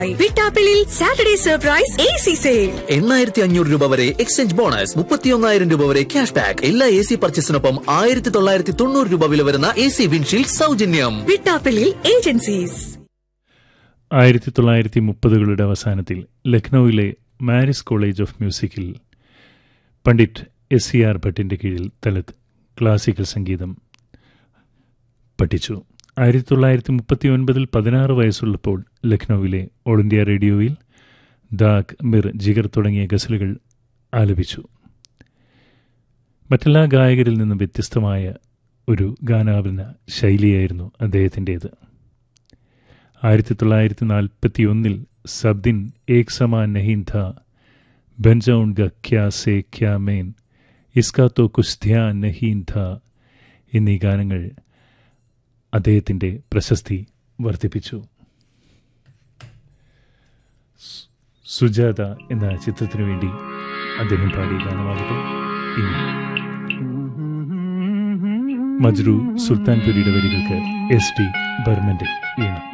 വിട്ടാപ്പിളിൽ Saturday surprise A C sale എണ്ണായിരത്തി അഞ്ഞൂറ് രൂപ വരെ എക്സ്ചേഞ്ച് ബോണസ് മുപ്പത്തിയൊന്നായിരം രൂപ വരെ ക്യാഷ് ബാക്ക് എല്ലാ എ സി പർച്ചേസിനൊപ്പം ആയിരത്തി തൊള്ളായിരത്തി തൊണ്ണൂറ് രൂപ വില വരുന്ന എ സി വിൻഷീൽഡ് സൗജന്യം വിട്ടാപ്പിളിൽ ഏജൻസീസ് ആയിരത്തി തൊള്ളായിരത്തി മുപ്പതുകളുടെ അവസാനത്തിൽ ലക്നൌവിലെ മാരിസ് കോളേജ് ഓഫ് മ്യൂസിക്കിൽ പണ്ഡിറ്റ് എസ് സി ആർ ഭട്ടിൻ്റെ കീഴിൽ തലത് ക്ലാസിക്കൽ സംഗീതം പഠിച്ചു ആയിരത്തി തൊള്ളായിരത്തി മുപ്പത്തി ഒൻപതിൽ പതിനാറ് വയസ്സുള്ളപ്പോൾ ലക്നൌവിലെ ഓൾ ഇന്ത്യ റേഡിയോയിൽ ദാഗ് മിർ ജിഗർ തുടങ്ങിയ ഗസലുകൾ ആലപിച്ചു മറ്റെല്ലാ ഗായകരിൽ നിന്നും വ്യത്യസ്തമായ ഒരു ഗാനാപന ശൈലിയായിരുന്നു അദ്ദേഹത്തിൻ്റേത് ആയിരത്തി തൊള്ളായിരത്തി നാൽപ്പത്തി ഒന്നിൽ സബ്ദിൻ ഏക് സമാൻ നഹീൻ ഥ ബൻജൌൺ ഗ ക്യാ സേ ക്യാ മേൻ ഇസ്കാ തോ കുസ് ധ്യാൻ നഹീൻ ഥ എന്നീ ഗാനങ്ങൾ അദ്ദേഹത്തിൻ്റെ പ്രശസ്തി വർദ്ധിപ്പിച്ചു സു- സുജാത എന്ന ചിത്രത്തിനു വേണ്ടി അദ്ദേഹം പാടിയ ഗാനമാകട്ടെ ഇനി മജ്രു സുൽത്താൻപുരിയുടെ വരികൾക്ക് എസ് ടി ബർമന്റെ ഈണം